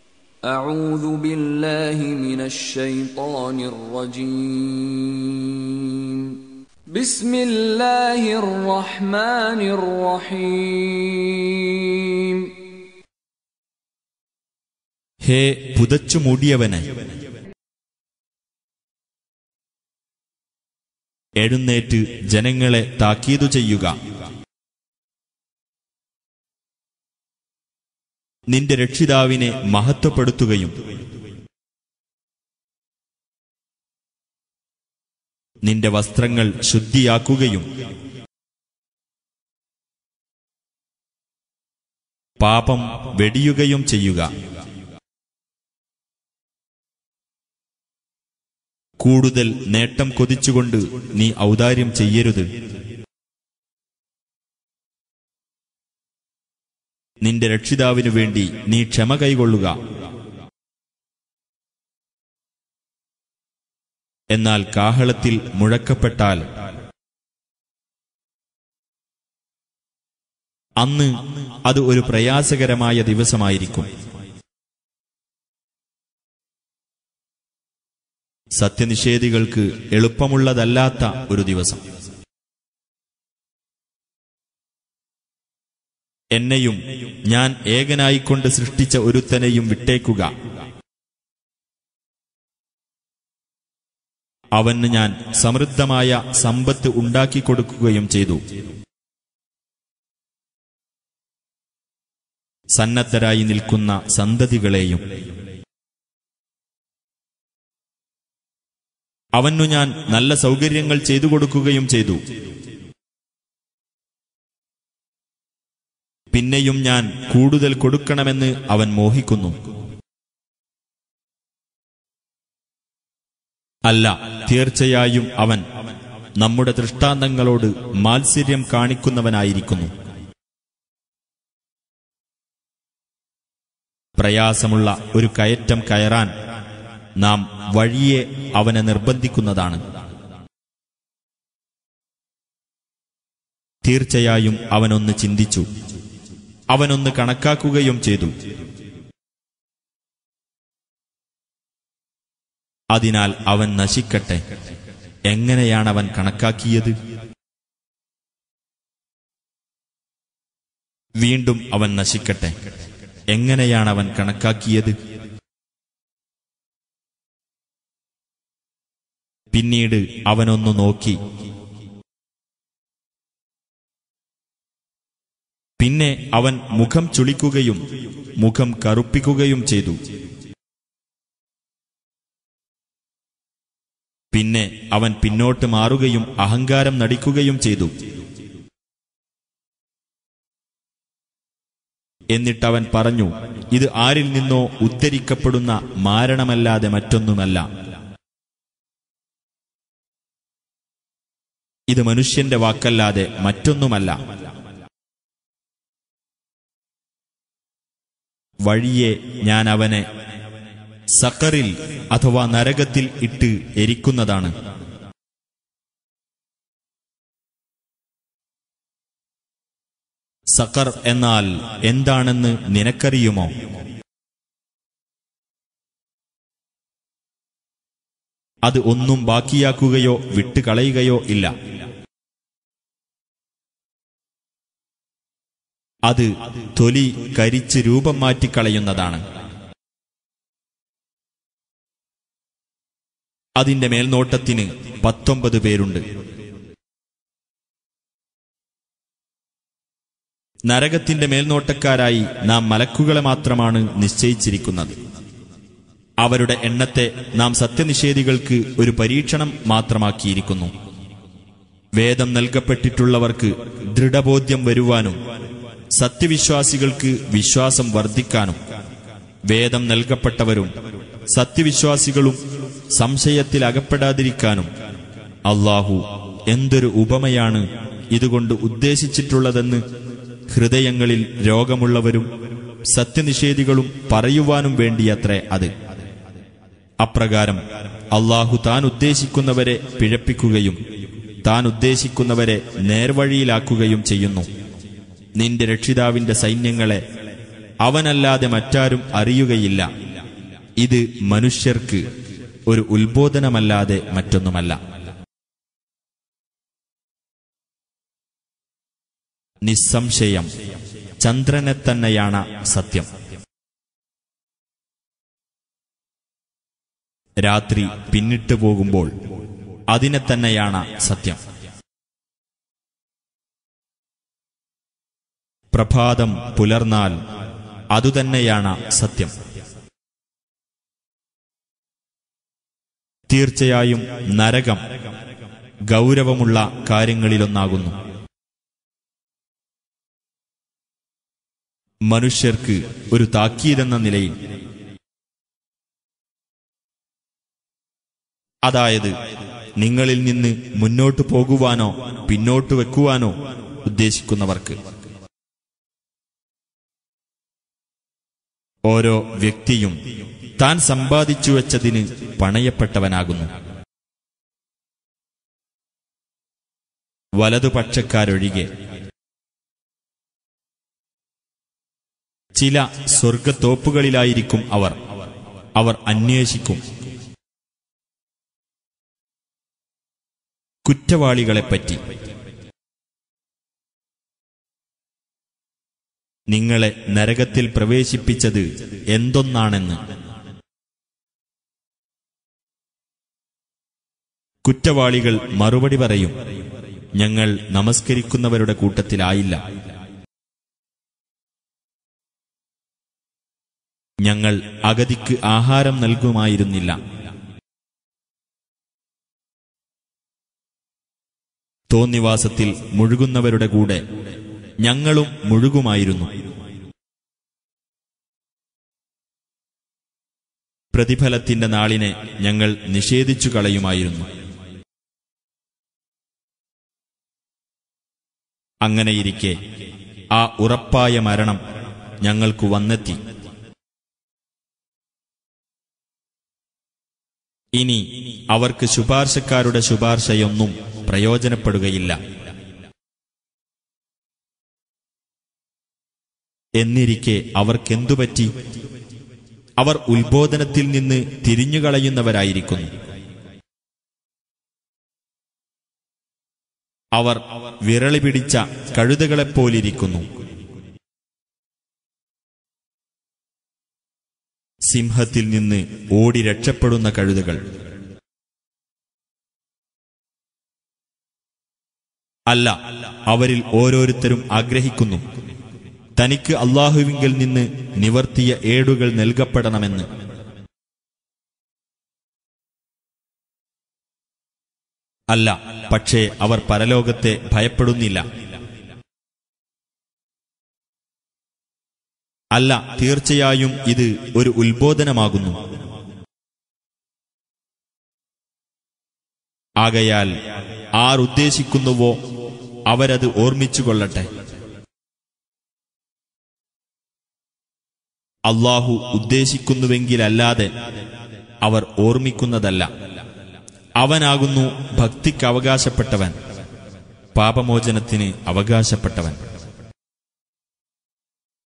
أعوذ بالله من الشيطان الرجيم بسم الله الرحمن الرحيم ഹേ പുതച്ചു മൂടിയവനെ എഴുന്നേറ്റ് ജനങ്ങളെ താക്കീതു ചെയ്യുക നിന്റെ രക്ഷിതാവിനെ മഹത്വപ്പെടുത്തുകയും നിന്റെ വസ്ത്രങ്ങൾ ശുദ്ധിയാക്കുകയും പാപം വെടിയുകയും ചെയ്യുക കൂടുതൽ നേട്ടം കൊതിച്ചുകൊണ്ട് നീ ഔദാര്യം ചെയ്യരുത് നിന്റെ രക്ഷിതാവിനു വേണ്ടി നീ ക്ഷമ കൈകൊള്ളുക എന്നാൽ കാഹളത്തിൽ മുഴക്കപ്പെട്ടാൽ അന്ന് അത് ഒരു പ്രയാസകരമായ ദിവസമായിരിക്കും സത്യനിഷേധികൾക്ക് എളുപ്പമുള്ളതല്ലാത്ത ഒരു ദിവസം എന്നെയും ഞാൻ ഏകനായിക്കൊണ്ട് സൃഷ്ടിച്ച ഒരുത്തനെയും വിട്ടേക്കുക അവന് ഞാൻ സമൃദ്ധമായ സമ്പത്ത് ഉണ്ടാക്കിക്കൊടുക്കുകയും ചെയ്തു സന്നദ്ധരായി നിൽക്കുന്ന സന്തതികളെയും അവനു ഞാൻ നല്ല സൗകര്യങ്ങൾ ചെയ്തു കൊടുക്കുകയും ചെയ്തു പിന്നെയും ഞാൻ കൂടുതൽ കൊടുക്കണമെന്ന് അവൻ മോഹിക്കുന്നു അല്ല തീർച്ചയായും അവൻ നമ്മുടെ ദൃഷ്ടാന്തങ്ങളോട് മാത്സര്യം കാണിക്കുന്നവനായിരിക്കുന്നു പ്രയാസമുള്ള ഒരു കയറ്റം കയറാൻ നാം വഴിയെ അവനെ നിർബന്ധിക്കുന്നതാണ് തീർച്ചയായും അവനൊന്ന് ചിന്തിച്ചു അവനൊന്ന് കണക്കാക്കുകയും ചെയ്തു അതിനാൽ അവൻ നശിക്കട്ടെ എങ്ങനെയാണവൻ കണക്കാക്കിയത് വീണ്ടും അവൻ നശിക്കട്ടെ എങ്ങനെയാണവൻ കണക്കാക്കിയത് പിന്നീട് അവനൊന്നു നോക്കി പിന്നെ അവൻ മുഖം ചുളിക്കുകയും മുഖം കറുപ്പിക്കുകയും ചെയ്തു പിന്നെ അവൻ പിന്നോട്ട് മാറുകയും അഹങ്കാരം നടിക്കുകയും ചെയ്തു എന്നിട്ടവൻ പറഞ്ഞു ഇത് ആരിൽ നിന്നോ ഉദ്ധരിക്കപ്പെടുന്ന മാരണമല്ലാതെ മറ്റൊന്നുമല്ല ഇത് മനുഷ്യന്റെ വാക്കല്ലാതെ മറ്റൊന്നുമല്ല വഴിയെ ഞാൻ അവനെ സക്കറിൽ അഥവാ നരകത്തിൽ ഇട്ട് എരിക്കുന്നതാണ് സക്കർ എന്നാൽ എന്താണെന്ന് നിനക്കറിയുമോ അത് ഒന്നും ബാക്കിയാക്കുകയോ വിട്ടുകളയുകയോ ഇല്ല അത് തൊലി കരിച്ച് രൂപം മാറ്റിക്കളയുന്നതാണ് അതിന്റെ മേൽനോട്ടത്തിന് പത്തൊമ്പത് പേരുണ്ട് നരകത്തിന്റെ മേൽനോട്ടക്കാരായി നാം മലക്കുകളെ മാത്രമാണ് നിശ്ചയിച്ചിരിക്കുന്നത് അവരുടെ എണ്ണത്തെ നാം സത്യനിഷേധികൾക്ക് ഒരു പരീക്ഷണം മാത്രമാക്കിയിരിക്കുന്നു വേദം നൽകപ്പെട്ടിട്ടുള്ളവർക്ക് ദൃഢബോധ്യം വരുവാനും സത്യവിശ്വാസികൾക്ക് വിശ്വാസം വർദ്ധിക്കാനും വേദം നൽകപ്പെട്ടവരും സത്യവിശ്വാസികളും സംശയത്തിൽ അകപ്പെടാതിരിക്കാനും അള്ളാഹു എന്തൊരു ഉപമയാണ് ഇതുകൊണ്ട് ഉദ്ദേശിച്ചിട്ടുള്ളതെന്ന് ഹൃദയങ്ങളിൽ രോഗമുള്ളവരും സത്യനിഷേധികളും പറയുവാനും വേണ്ടിയത്രേ അത് അപ്രകാരം അള്ളാഹു താൻ ഉദ്ദേശിക്കുന്നവരെ പിഴപ്പിക്കുകയും താൻ ഉദ്ദേശിക്കുന്നവരെ നേർവഴിയിലാക്കുകയും ചെയ്യുന്നു നിന്റെ രക്ഷിതാവിന്റെ സൈന്യങ്ങളെ അവനല്ലാതെ മറ്റാരും അറിയുകയില്ല ഇത് മനുഷ്യർക്ക് ഒരു ഉത്ബോധനമല്ലാതെ മറ്റൊന്നുമല്ല നിസ്സംശയം ചന്ദ്രനെ തന്നെയാണ് സത്യം രാത്രി പിന്നിട്ടു പോകുമ്പോൾ അതിനെ തന്നെയാണ് സത്യം പ്രഭാതം പുലർന്നാൽ അതുതന്നെയാണ് സത്യം തീർച്ചയായും നരകം ഗൗരവമുള്ള കാര്യങ്ങളിലൊന്നാകുന്നു മനുഷ്യർക്ക് ഒരു താക്കീതെന്ന നിലയിൽ അതായത് നിങ്ങളിൽ നിന്ന് മുന്നോട്ടു പോകുവാനോ പിന്നോട്ടു വെക്കുവാനോ ഉദ്ദേശിക്കുന്നവർക്ക് ഓരോ വ്യക്തിയും താൻ സമ്പാദിച്ചു വച്ചതിന് പണയപ്പെട്ടവനാകുന്നു വലതുപക്ഷക്കാരൊഴികെ ചില സ്വർഗത്തോപ്പുകളിലായിരിക്കും അവർ അവർ അന്വേഷിക്കും കുറ്റവാളികളെപ്പറ്റി നിങ്ങളെ നരകത്തിൽ പ്രവേശിപ്പിച്ചത് എന്തൊന്നാണെന്ന് കുറ്റവാളികൾ മറുപടി പറയും ഞങ്ങൾ നമസ്കരിക്കുന്നവരുടെ കൂട്ടത്തിലായില്ല ഞങ്ങൾ അഗതിക്ക് ആഹാരം നൽകുമായിരുന്നില്ല തോന്നിവാസത്തിൽ മുഴുകുന്നവരുടെ കൂടെ ഞങ്ങളും മുഴുകുമായിരുന്നു പ്രതിഫലത്തിന്റെ നാളിനെ ഞങ്ങൾ നിഷേധിച്ചു കളയുമായിരുന്നു അങ്ങനെയിരിക്കെ ആ ഉറപ്പായ മരണം ഞങ്ങൾക്കു വന്നെത്തി ഇനി അവർക്ക് ശുപാർശക്കാരുടെ ശുപാർശയൊന്നും പ്രയോജനപ്പെടുകയില്ല എന്നിരിക്കെ അവർക്കെന്തുപറ്റി അവർ ഉത്ബോധനത്തിൽ നിന്ന് തിരിഞ്ഞുകളയുന്നവരായിരിക്കുന്നു അവർ വിരളി പിടിച്ച കഴുതകളെപ്പോലിരിക്കുന്നു സിംഹത്തിൽ നിന്ന് ഓടി രക്ഷപ്പെടുന്ന കഴുതകൾ അല്ല അവരിൽ ഓരോരുത്തരും ആഗ്രഹിക്കുന്നു തനിക്ക് അള്ളാഹുവിങ്കിൽ നിന്ന് നിവർത്തിയ ഏടുകൾ നൽകപ്പെടണമെന്ന് അല്ല പക്ഷേ അവർ പരലോകത്തെ ഭയപ്പെടുന്നില്ല അല്ല തീർച്ചയായും ഇത് ഒരു ഉത്ബോധനമാകുന്നു ആകയാൽ ആർ ഉദ്ദേശിക്കുന്നുവോ അവരത് ഓർമ്മിച്ചുകൊള്ളട്ടെ അള്ളാഹു ഉദ്ദേശിക്കുന്നുവെങ്കിലല്ലാതെ അവർ ഓർമ്മിക്കുന്നതല്ല അവനാകുന്നു ഭക്തിക്ക് അവകാശപ്പെട്ടവൻ പാപമോചനത്തിന് അവകാശപ്പെട്ടവൻ